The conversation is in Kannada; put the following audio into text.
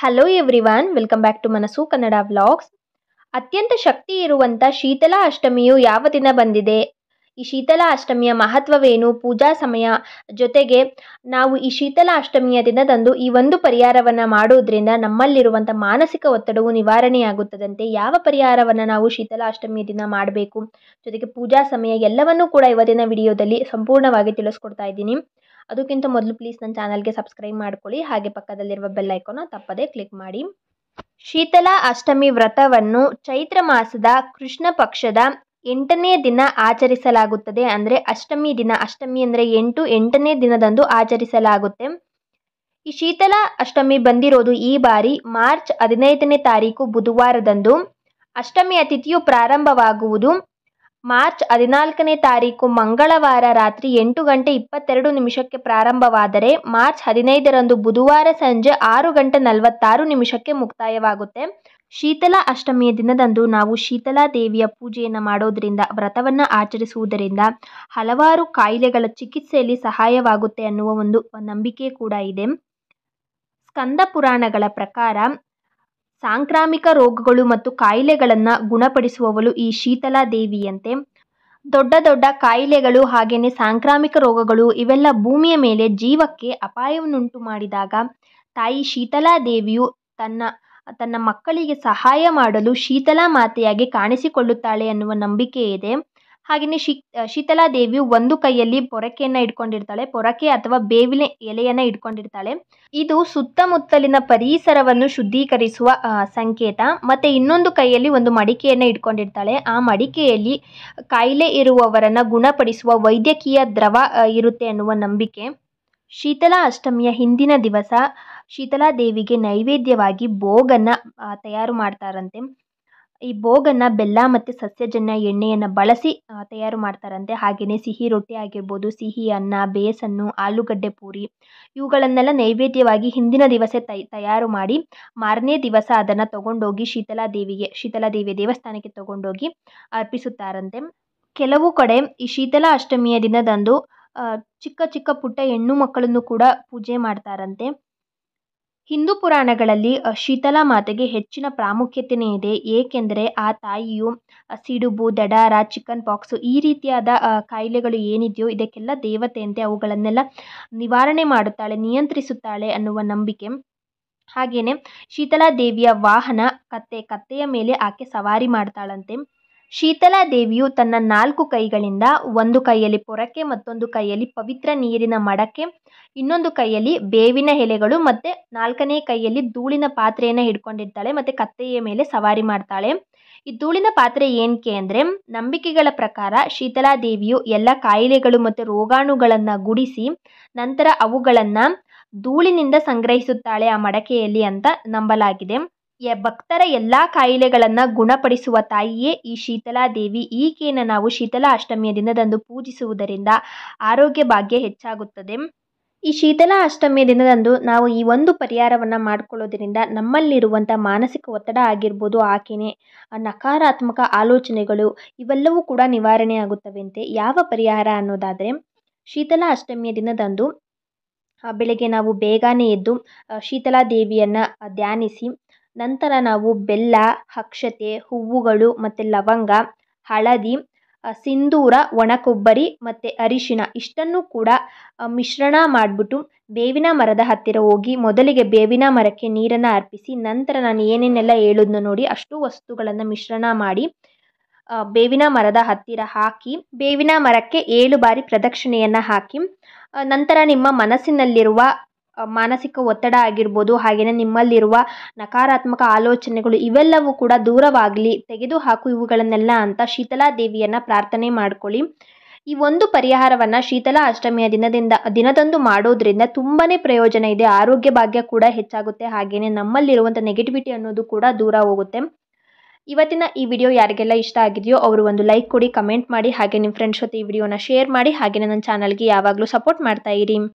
hello everyone welcome back to Manassu Kannada vlogs ಅತ್ಯಂತ ಶಕ್ತಿ ಇರುವಂಥ ಶೀತಲ ಅಷ್ಟಮಿಯು ಯಾವ ದಿನ ಬಂದಿದೆ ಈ ಶೀತಲ ಅಷ್ಟಮಿಯ ಮಹತ್ವವೇನು ಪೂಜಾ ಸಮಯ ಜೊತೆಗೆ ನಾವು ಈ ಶೀತಲ ಅಷ್ಟಮಿಯ ದಿನದಂದು ಈ ಒಂದು ಪರಿಹಾರವನ್ನು ಮಾಡೋದ್ರಿಂದ ನಮ್ಮಲ್ಲಿರುವಂಥ ಮಾನಸಿಕ ಒತ್ತಡವು ನಿವಾರಣೆಯಾಗುತ್ತದಂತೆ ಯಾವ ಪರಿಹಾರವನ್ನು ನಾವು ಶೀತಲ ಅಷ್ಟಮಿಯ ದಿನ ಮಾಡಬೇಕು ಜೊತೆಗೆ ಪೂಜಾ ಸಮಯ ಎಲ್ಲವನ್ನೂ ಕೂಡ ಇವತ್ತಿನ ವಿಡಿಯೋದಲ್ಲಿ ಸಂಪೂರ್ಣವಾಗಿ ತಿಳಿಸ್ಕೊಡ್ತಾ ಇದ್ದೀನಿ ಅದಕ್ಕಿಂತ ಮೊದಲು ಪ್ಲೀಸ್ ನನ್ನ ಚಾನಲ್ಗೆ ಸಬ್ಸ್ಕ್ರೈಬ್ ಮಾಡ್ಕೊಳ್ಳಿ ಹಾಗೆ ಪಕ್ಕದಲ್ಲಿರುವ ಬೆಲ್ ಐಕಾನ ತಪ್ಪದೇ ಕ್ಲಿಕ್ ಮಾಡಿ ಶೀತಲ ಅಷ್ಟಮಿ ವ್ರತವನ್ನು ಚೈತ್ರ ಮಾಸದ ಕೃಷ್ಣ ಪಕ್ಷದ ಎಂಟನೇ ದಿನ ಆಚರಿಸಲಾಗುತ್ತದೆ ಅಂದರೆ ಅಷ್ಟಮಿ ದಿನ ಅಷ್ಟಮಿ ಅಂದರೆ ಎಂಟು ಎಂಟನೇ ದಿನದಂದು ಆಚರಿಸಲಾಗುತ್ತೆ ಈ ಶೀತಲ ಅಷ್ಟಮಿ ಬಂದಿರೋದು ಈ ಬಾರಿ ಮಾರ್ಚ್ ಹದಿನೈದನೇ ತಾರೀಕು ಬುಧವಾರದಂದು ಅಷ್ಟಮಿಯ ತಿಥಿಯು ಪ್ರಾರಂಭವಾಗುವುದು ಮಾರ್ಚ್ ಹದಿನಾಲ್ಕನೇ ತಾರೀಕು ಮಂಗಳವಾರ ರಾತ್ರಿ ಎಂಟು ಗಂಟೆ ಇಪ್ಪತ್ತೆರಡು ನಿಮಿಷಕ್ಕೆ ಪ್ರಾರಂಭವಾದರೆ ಮಾರ್ಚ್ ಹದಿನೈದರಂದು ಬುಧವಾರ ಸಂಜೆ ಆರು ಗಂಟೆ ನಲವತ್ತಾರು ನಿಮಿಷಕ್ಕೆ ಮುಕ್ತಾಯವಾಗುತ್ತೆ ಶೀತಲ ಅಷ್ಟಮಿಯ ದಿನದಂದು ನಾವು ಶೀತಲಾ ದೇವಿಯ ಪೂಜೆಯನ್ನು ಮಾಡೋದರಿಂದ ವ್ರತವನ್ನು ಆಚರಿಸುವುದರಿಂದ ಹಲವಾರು ಕಾಯಿಲೆಗಳ ಚಿಕಿತ್ಸೆಯಲ್ಲಿ ಸಹಾಯವಾಗುತ್ತೆ ಅನ್ನುವ ಒಂದು ನಂಬಿಕೆ ಕೂಡ ಇದೆ ಸ್ಕಂದ ಪುರಾಣಗಳ ಪ್ರಕಾರ ಸಾಂಕ್ರಾಮಿಕ ರೋಗಗಳು ಮತ್ತು ಕಾಯಿಲೆಗಳನ್ನು ಗುಣಪಡಿಸುವವಳು ಈ ಶೀತಲಾ ದೇವಿಯಂತೆ ದೊಡ್ಡ ದೊಡ್ಡ ಕಾಯಿಲೆಗಳು ಹಾಗೆಯೇ ಸಾಂಕ್ರಾಮಿಕ ರೋಗಗಳು ಇವೆಲ್ಲ ಭೂಮಿಯ ಮೇಲೆ ಜೀವಕ್ಕೆ ಅಪಾಯವನ್ನುಂಟು ಮಾಡಿದಾಗ ತಾಯಿ ಶೀತಲಾ ದೇವಿಯು ತನ್ನ ತನ್ನ ಮಕ್ಕಳಿಗೆ ಸಹಾಯ ಮಾಡಲು ಶೀತಲಾ ಮಾತೆಯಾಗಿ ಕಾಣಿಸಿಕೊಳ್ಳುತ್ತಾಳೆ ಅನ್ನುವ ನಂಬಿಕೆ ಇದೆ ಹಾಗೆಯೇ ಶೀ ಶೀತಲಾ ದೇವಿಯು ಒಂದು ಕೈಯಲ್ಲಿ ಪೊರಕೆಯನ್ನು ಇಟ್ಕೊಂಡಿರ್ತಾಳೆ ಪೊರಕೆ ಅಥವಾ ಬೇವಿನ ಎಲೆಯನ್ನು ಇಟ್ಕೊಂಡಿರ್ತಾಳೆ ಇದು ಸುತ್ತಮುತ್ತಲಿನ ಪರಿಸರವನ್ನು ಶುದ್ಧೀಕರಿಸುವ ಸಂಕೇತ ಮತ್ತು ಇನ್ನೊಂದು ಕೈಯಲ್ಲಿ ಒಂದು ಮಡಿಕೆಯನ್ನು ಇಟ್ಕೊಂಡಿರ್ತಾಳೆ ಆ ಮಡಿಕೆಯಲ್ಲಿ ಕಾಯಿಲೆ ಇರುವವರನ್ನು ಗುಣಪಡಿಸುವ ವೈದ್ಯಕೀಯ ದ್ರವ ಇರುತ್ತೆ ಅನ್ನುವ ನಂಬಿಕೆ ಶೀತಲಾ ಅಷ್ಟಮಿಯ ಹಿಂದಿನ ದಿವಸ ಶೀತಲಾ ದೇವಿಗೆ ನೈವೇದ್ಯವಾಗಿ ಭೋಗನ್ನು ತಯಾರು ಮಾಡ್ತಾರಂತೆ ಈ ಭೋಗನ್ನು ಬೆಲ್ಲ ಮತ್ತು ಸಸ್ಯಜನ್ಯ ಎಣ್ಣೆಯನ್ನು ಬಳಸಿ ತಯಾರು ಮಾಡ್ತಾರಂತೆ ಹಾಗೆಯೇ ಸಿಹಿ ರೊಟ್ಟಿ ಆಗಿರ್ಬೋದು ಸಿಹಿ ಅನ್ನ ಬೇಸನ್ನು ಆಲೂಗಡ್ಡೆ ಪೂರಿ ಇವುಗಳನ್ನೆಲ್ಲ ನೈವೇದ್ಯವಾಗಿ ಹಿಂದಿನ ದಿವಸ ತೈ ತಯಾರು ಮಾಡಿ ಮಾರನೇ ದಿವಸ ಅದನ್ನು ತಗೊಂಡೋಗಿ ಶೀತಲಾ ದೇವಿಗೆ ಶೀತಲಾ ದೇವಿಯ ದೇವಸ್ಥಾನಕ್ಕೆ ತಗೊಂಡೋಗಿ ಅರ್ಪಿಸುತ್ತಾರಂತೆ ಕೆಲವು ಕಡೆ ಈ ಶೀತಲಾ ಅಷ್ಟಮಿಯ ದಿನದಂದು ಚಿಕ್ಕ ಚಿಕ್ಕ ಪುಟ್ಟ ಹೆಣ್ಣು ಮಕ್ಕಳನ್ನು ಕೂಡ ಪೂಜೆ ಮಾಡ್ತಾರಂತೆ ಹಿಂದೂ ಪುರಾಣಗಳಲ್ಲಿ ಶೀತಲಾ ಮಾತೆಗೆ ಹೆಚ್ಚಿನ ಪ್ರಾಮುಖ್ಯತೆಯೇ ಇದೆ ಏಕೆಂದರೆ ಆ ತಾಯಿಯು ಸಿಡುಬು ದಡಾರ ಚಿಕನ್ ಪಾಕ್ಸು ಈ ರೀತಿಯಾದ ಕಾಯಿಲೆಗಳು ಏನಿದೆಯೋ ಇದಕ್ಕೆಲ್ಲ ದೇವತೆಯಂತೆ ಅವುಗಳನ್ನೆಲ್ಲ ನಿವಾರಣೆ ಮಾಡುತ್ತಾಳೆ ನಿಯಂತ್ರಿಸುತ್ತಾಳೆ ಅನ್ನುವ ನಂಬಿಕೆ ಹಾಗೆಯೇ ಶೀತಲಾ ದೇವಿಯ ವಾಹನ ಕತ್ತೆ ಕತ್ತೆಯ ಮೇಲೆ ಆಕೆ ಸವಾರಿ ಮಾಡ್ತಾಳಂತೆ ಶೀತಲಾ ದೇವಿಯು ತನ್ನ ನಾಲ್ಕು ಕೈಗಳಿಂದ ಒಂದು ಕೈಯಲ್ಲಿ ಪೊರಕೆ ಮತ್ತೊಂದು ಕೈಯಲ್ಲಿ ಪವಿತ್ರ ನೀರಿನ ಮಡಕೆ ಇನ್ನೊಂದು ಕೈಯಲ್ಲಿ ಬೇವಿನ ಎಲೆಗಳು ಮತ್ತು ನಾಲ್ಕನೇ ಕೈಯಲ್ಲಿ ಧೂಳಿನ ಪಾತ್ರೆಯನ್ನು ಹಿಡ್ಕೊಂಡಿರ್ತಾಳೆ ಮತ್ತು ಕತ್ತೆಯ ಮೇಲೆ ಸವಾರಿ ಮಾಡ್ತಾಳೆ ಈ ಧೂಳಿನ ಪಾತ್ರೆ ಏನಕ್ಕೆ ಅಂದರೆ ನಂಬಿಕೆಗಳ ಪ್ರಕಾರ ಶೀತಲಾ ದೇವಿಯು ಎಲ್ಲ ಕಾಯಿಲೆಗಳು ಮತ್ತು ರೋಗಾಣುಗಳನ್ನು ಗುಡಿಸಿ ನಂತರ ಅವುಗಳನ್ನು ಧೂಳಿನಿಂದ ಸಂಗ್ರಹಿಸುತ್ತಾಳೆ ಆ ಮಡಕೆಯಲ್ಲಿ ಅಂತ ನಂಬಲಾಗಿದೆ ಭಕ್ತರ ಎಲ್ಲ ಕಾಯಿಲೆಗಳನ್ನು ಗುಣಪಡಿಸುವ ತಾಯಿಯೇ ಈ ಶೀತಲಾ ದೇವಿ ಈಕೆಯನ್ನು ನಾವು ಶೀತಲಾ ಅಷ್ಟಮಿಯ ದಿನದಂದು ಪೂಜಿಸುವುದರಿಂದ ಆರೋಗ್ಯ ಭಾಗ್ಯ ಹೆಚ್ಚಾಗುತ್ತದೆ ಈ ಶೀತಲಾ ಅಷ್ಟಮಿಯ ದಿನದಂದು ನಾವು ಈ ಒಂದು ಪರಿಹಾರವನ್ನು ಮಾಡಿಕೊಳ್ಳೋದ್ರಿಂದ ನಮ್ಮಲ್ಲಿರುವಂಥ ಮಾನಸಿಕ ಒತ್ತಡ ಆಗಿರ್ಬೋದು ಆಕೆಯೇ ನಕಾರಾತ್ಮಕ ಆಲೋಚನೆಗಳು ಇವೆಲ್ಲವೂ ಕೂಡ ನಿವಾರಣೆ ಆಗುತ್ತವೆಂತೆ ಯಾವ ಪರಿಹಾರ ಅನ್ನೋದಾದರೆ ಶೀತಲಾ ಅಷ್ಟಮಿಯ ದಿನದಂದು ಬೆಳಗ್ಗೆ ನಾವು ಬೇಗನೆ ಎದ್ದು ಶೀತಲಾ ದೇವಿಯನ್ನು ಧ್ಯಾನಿಸಿ ನಂತರ ನಾವು ಬೆಲ್ಲ ಅಕ್ಷತೆ ಹೂವುಗಳು ಮತ್ತು ಲವಂಗ ಹಳದಿ ಸಿಂಧೂರ ಒಣ ಕೊಬ್ಬರಿ ಮತ್ತು ಅರಿಶಿಣ ಇಷ್ಟನ್ನು ಕೂಡ ಮಿಶ್ರಣ ಮಾಡಿಬಿಟ್ಟು ಬೇವಿನ ಮರದ ಹತ್ತಿರ ಹೋಗಿ ಮೊದಲಿಗೆ ಬೇವಿನ ಮರಕ್ಕೆ ನೀರನ್ನು ಅರ್ಪಿಸಿ ನಂತರ ನಾನು ಏನೇನೆಲ್ಲ ಹೇಳಿದ್ನೋ ನೋಡಿ ಅಷ್ಟು ವಸ್ತುಗಳನ್ನು ಮಿಶ್ರಣ ಮಾಡಿ ಬೇವಿನ ಮರದ ಹತ್ತಿರ ಹಾಕಿ ಬೇವಿನ ಮರಕ್ಕೆ ಏಳು ಬಾರಿ ಪ್ರದಕ್ಷಿಣೆಯನ್ನು ಹಾಕಿ ನಂತರ ನಿಮ್ಮ ಮನಸ್ಸಿನಲ್ಲಿರುವ ಮಾನಸಿಕ ಒತ್ತಡ ಆಗಿರ್ಬೋದು ಹಾಗೆಯೇ ನಿಮ್ಮಲ್ಲಿರುವ ನಕಾರಾತ್ಮಕ ಆಲೋಚನೆಗಳು ಇವೆಲ್ಲವೂ ಕೂಡ ದೂರವಾಗಲಿ ತೆಗೆದುಹಾಕು ಇವುಗಳನ್ನೆಲ್ಲ ಅಂತ ಶೀತಲಾ ದೇವಿಯನ್ನು ಪ್ರಾರ್ಥನೆ ಮಾಡ್ಕೊಳ್ಳಿ ಈ ಒಂದು ಪರಿಹಾರವನ್ನು ಶೀತಲಾ ಅಷ್ಟಮಿಯ ದಿನದಿಂದ ದಿನದಂದು ಮಾಡೋದ್ರಿಂದ ತುಂಬಾ ಪ್ರಯೋಜನ ಇದೆ ಆರೋಗ್ಯ ಭಾಗ್ಯ ಕೂಡ ಹೆಚ್ಚಾಗುತ್ತೆ ಹಾಗೆಯೇ ನಮ್ಮಲ್ಲಿರುವಂಥ ನೆಗೆಟಿವಿಟಿ ಅನ್ನೋದು ಕೂಡ ದೂರ ಹೋಗುತ್ತೆ ಇವತ್ತಿನ ಈ ವಿಡಿಯೋ ಯಾರಿಗೆಲ್ಲ ಇಷ್ಟ ಆಗಿದೆಯೋ ಅವರು ಒಂದು ಲೈಕ್ ಕೊಡಿ ಕಮೆಂಟ್ ಮಾಡಿ ಹಾಗೆ ನಿಮ್ಮ ಫ್ರೆಂಡ್ಸ್ ಜೊತೆ ಈ ವಿಡಿಯೋನ ಶೇರ್ ಮಾಡಿ ಹಾಗೆಯೇ ನನ್ನ ಚಾನಲ್ಗೆ ಯಾವಾಗಲೂ ಸಪೋರ್ಟ್ ಮಾಡ್ತಾ ಇರಿ